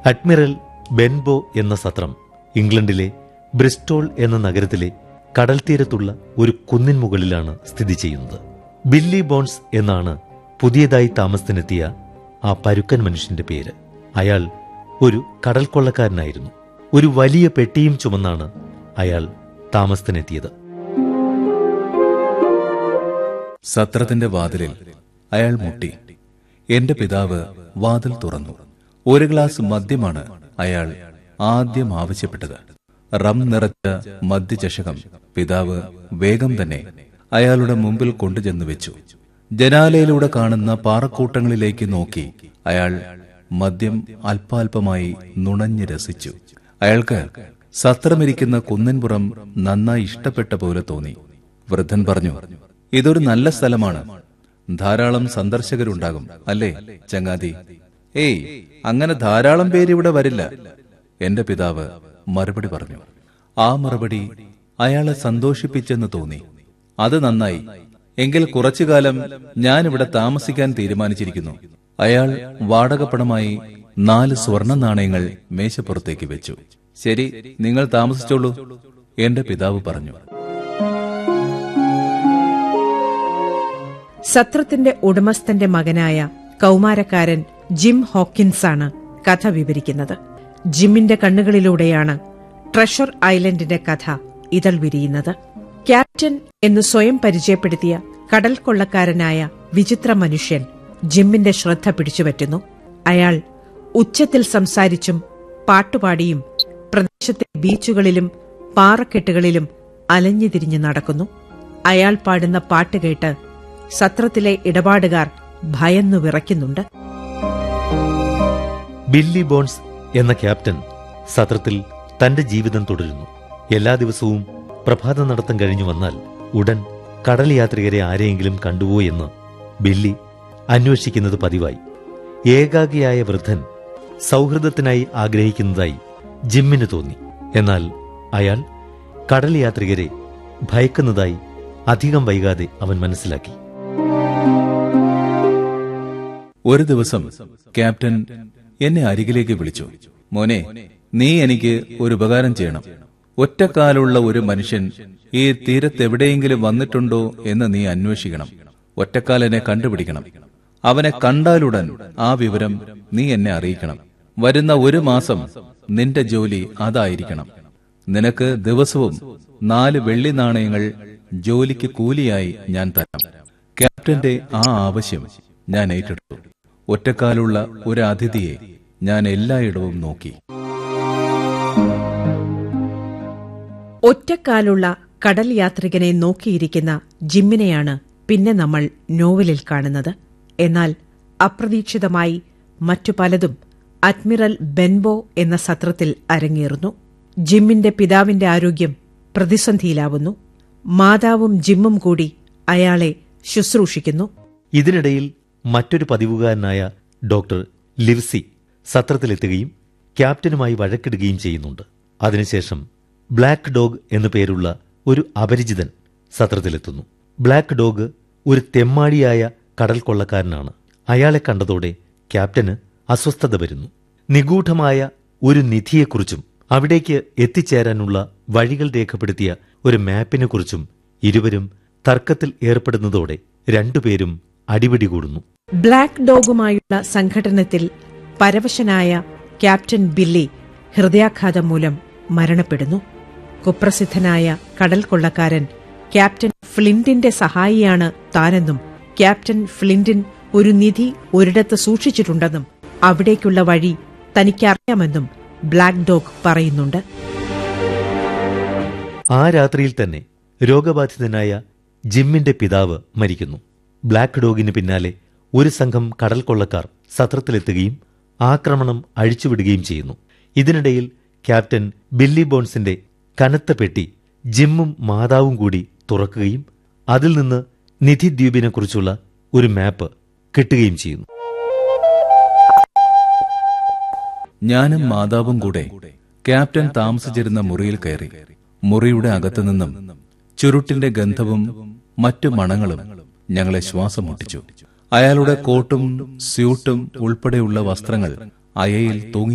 admiral Benbow എന്ന സത്രം ഇംഗ്ലണ്ടിലെ Bristol എന്ന നഗരത്തിലെ കടൽത്തീരത്തുള്ള ഒരു കുന്നിൻ മുകളിലാണ് സ്ഥിതി ചെയ്യുന്നത് ബില്ലി ബോൺസ് എന്നാണ് പുതിയതായി താമസത്തിനെത്തിയ ആ പരുക്കൻ മനുഷ്യന്റെ പേര് അയാൾ ഒരു കടൽ കൊള്ളക്കാരനായിരുന്നു ഒരു വലിയ പെട്ടിയും ചുമന്നാണ് അയാൾ താമസത്തിനെത്തിയത് സത്രത്തിന്റെ വാതിലിൽ അയാൾ മുട്ടി എന്റെ പിതാവ് വാതിൽ തുറന്നു ഒരു ഗ്ലാസ് മദ്യമാണ് അയാൾ ആദ്യം ആവശ്യപ്പെട്ടത് റം നിറച്ച മദ്യചഷകം പിതാവ് വേഗം തന്നെ അയാളുടെ മുമ്പിൽ കൊണ്ടുചെന്ന് വെച്ചു ജനാലയിലൂടെ കാണുന്ന പാറക്കൂട്ടങ്ങളിലേക്ക് നോക്കി അയാൾ മദ്യം അല്പാൽപമായി നുണഞ്ഞ് രസിച്ചു അയാൾക്ക് സത്രമിരിക്കുന്ന കുന്നിൻപുറം നന്നായി ഇഷ്ടപ്പെട്ട പോലെ തോന്നി വൃദ്ധൻ പറഞ്ഞു ഇതൊരു നല്ല സ്ഥലമാണ് ധാരാളം സന്ദർശകരുണ്ടാകും അല്ലേ ചങ്ങാതി ഏയ് അങ്ങനെ ധാരാളം പേര് ഇവിടെ വരില്ല എന്റെ പിതാവ് മറുപടി പറഞ്ഞു ആ മറുപടി അയാളെ സന്തോഷിപ്പിച്ചെന്ന് തോന്നി അത് നന്നായി എങ്കിൽ കുറച്ചുകാലം ഞാൻ ഇവിടെ താമസിക്കാൻ തീരുമാനിച്ചിരിക്കുന്നു അയാൾ വാടകപ്പണമായി നാല് സ്വർണ്ണ നാണയങ്ങൾ മേശപ്പുറത്തേക്ക് വെച്ചു ശരി നിങ്ങൾ താമസിച്ചോളൂ എന്റെ പിതാവ് പറഞ്ഞു സത്രത്തിന്റെ ഉടമസ്ഥന്റെ മകനായ കൗമാരക്കാരൻ ജിം ഹോക്കിൻസാണ് കഥ വിവരിക്കുന്നത് ജിമ്മിന്റെ കണ്ണുകളിലൂടെയാണ് ട്രഷർ ഐലൻഡിന്റെ കഥ ഇതൾ വിരിയുന്നത് ക്യാപ്റ്റൻ എന്ന് സ്വയം പരിചയപ്പെടുത്തിയ കടൽ കൊള്ളക്കാരനായ വിചിത്ര മനുഷ്യൻ ജിമ്മിന്റെ ശ്രദ്ധ പിടിച്ചുപറ്റുന്നു അയാൾ ഉച്ചത്തിൽ സംസാരിച്ചും പാട്ടുപാടിയും പ്രദേശത്തെ ബീച്ചുകളിലും പാറക്കെട്ടുകളിലും അലഞ്ഞുതിരിഞ്ഞു നടക്കുന്നു അയാൾ പാടുന്ന പാട്ട് കേട്ട് സത്രത്തിലെ ഇടപാടുകാർ ഭയന്നു വിറയ്ക്കുന്നുണ്ട് ബില്ലി ബോൺസ് എന്ന ക്യാപ്റ്റൻ സത്രത്തിൽ തന്റെ ജീവിതം തുടരുന്നു എല്ലാ ദിവസവും പ്രഭാത നടത്തം കഴിഞ്ഞു വന്നാൽ ഉടൻ കടൽ യാത്രികരെ ആരെയെങ്കിലും കണ്ടുവോ എന്ന് ബില്ലി അന്വേഷിക്കുന്നത് പതിവായി ഏകാഗിയായ വൃദ്ധൻ സൗഹൃദത്തിനായി ആഗ്രഹിക്കുന്നതായി ജിമ്മിന് തോന്നി എന്നാൽ അയാൾ കടൽ യാത്രികരെ ഭയക്കുന്നതായി അധികം വൈകാതെ അവൻ മനസ്സിലാക്കി ഒരു ദിവസം ക്യാപ്റ്റൻ എന്നെ അരികിലേക്ക് വിളിച്ചു മോനെ നീ എനിക്ക് ഒരു ഉപകാരം ചെയ്യണം ഒറ്റക്കാലുള്ള ഒരു മനുഷ്യൻ ഈ തീരത്തെവിടെയെങ്കിലും വന്നിട്ടുണ്ടോ എന്ന് നീ അന്വേഷിക്കണം ഒറ്റക്കാലനെ കണ്ടുപിടിക്കണം അവനെ കണ്ടാലുടൻ ആ വിവരം നീ എന്നെ അറിയിക്കണം വരുന്ന ഒരു മാസം നിന്റെ ജോലി അതായിരിക്കണം നിനക്ക് ദിവസവും നാല് വെള്ളി നാണയങ്ങൾ ജോലിക്ക് കൂലിയായി ഞാൻ തരാം ക്യാപ്റ്റന്റെ ആ ആവശ്യം ഞാൻ ഏറ്റെടുത്തു ഒറ്റക്കാലുള്ള ഒരു അതിഥിയെ ഞാൻ എല്ലായിടവും നോക്കി ഒറ്റക്കാലുള്ള കടൽ യാത്രികനെ നോക്കിയിരിക്കുന്ന ജിമ്മിനെയാണ് പിന്നെ നമ്മൾ നോവലിൽ കാണുന്നത് എന്നാൽ അപ്രതീക്ഷിതമായി മറ്റു പലതും അഡ്മിറൽ ബെൻബോ എന്ന സത്രത്തിൽ അരങ്ങേറുന്നു ജിമ്മിന്റെ പിതാവിന്റെ ആരോഗ്യം പ്രതിസന്ധിയിലാവുന്നു മാതാവും ജിമ്മും കൂടി അയാളെ ശുശ്രൂഷിക്കുന്നു ഇതിനിടയിൽ മറ്റൊരു പതിവുകാരനായ ഡോക്ടർ ലിവ്സി സത്രത്തിലെത്തുകയും ക്യാപ്റ്റനുമായി വഴക്കിടുകയും ചെയ്യുന്നുണ്ട് അതിനുശേഷം ബ്ലാക്ക് ഡോഗ് എന്നു പേരുള്ള ഒരു അപരിചിതൻ സത്രത്തിലെത്തുന്നു ബ്ലാക്ക് ഡോഗ് ഒരു തെമ്മാടിയായ കടൽ കൊള്ളക്കാരനാണ് അയാളെ കണ്ടതോടെ ക്യാപ്റ്റന് അസ്വസ്ഥത വരുന്നു നിഗൂഢമായ ഒരു നിധിയെക്കുറിച്ചും അവിടേക്ക് എത്തിച്ചേരാനുള്ള വഴികൾ രേഖപ്പെടുത്തിയ ഒരു മാപ്പിനെക്കുറിച്ചും ഇരുവരും തർക്കത്തിൽ ഏർപ്പെടുന്നതോടെ രണ്ടുപേരും അടിപിടി കൂടുന്നു ബ്ലാക്ക് ഡോഗുമായുള്ള സംഘടനത്തിൽ പരവശനായ ക്യാപ്റ്റൻ ബില്ലി ഹൃദയാഘാതം മൂലം മരണപ്പെടുന്നു കുപ്രസിദ്ധനായ കടൽ കൊള്ളക്കാരൻ ക്യാപ്റ്റൻ ഫ്ലിന്റിന്റെ സഹായിയാണ് താനെന്നും ക്യാപ്റ്റൻ ഫ്ലിന്റിൻ ഒരു നിധി ഒരിടത്ത് സൂക്ഷിച്ചിട്ടുണ്ടെന്നും അവിടേക്കുള്ള വഴി തനിക്കറിയാമെന്നും ബ്ലാക്ക് ഡോഗ് പറയുന്നുണ്ട് ആ രാത്രിയിൽ തന്നെ രോഗബാധിതനായ ജിമ്മിന്റെ പിതാവ് മരിക്കുന്നു ബ്ലാക്ക് ഡോഗിന് പിന്നാലെ ഒരു സംഘം കടൽ കൊള്ളക്കാർ സത്രത്തിലെത്തുകയും ആക്രമണം അഴിച്ചുവിടുകയും ചെയ്യുന്നു ഇതിനിടയിൽ ക്യാപ്റ്റൻ ബില്ലി ബോൺസിന്റെ കനത്ത പെട്ടി ജിമ്മും മാതാവും കൂടി തുറക്കുകയും അതിൽ നിന്ന് നിധി ദ്വീപിനെക്കുറിച്ചുള്ള ഒരു മാപ്പ് കിട്ടുകയും ചെയ്യുന്നു ഞാനും മാതാവും കൂടെ ക്യാപ്റ്റൻ താമസിച്ചിരുന്ന മുറിയിൽ കയറി മുറിയുടെ അകത്തുനിന്നും ചുരുട്ടിന്റെ ഗന്ധവും മറ്റു മണങ്ങളും ഞങ്ങളെ ശ്വാസം മുട്ടിച്ചു അയാളുടെ കോട്ടും സ്യൂട്ടും ഉൾപ്പെടെയുള്ള വസ്ത്രങ്ങൾ അയയിൽ തൂങ്ങി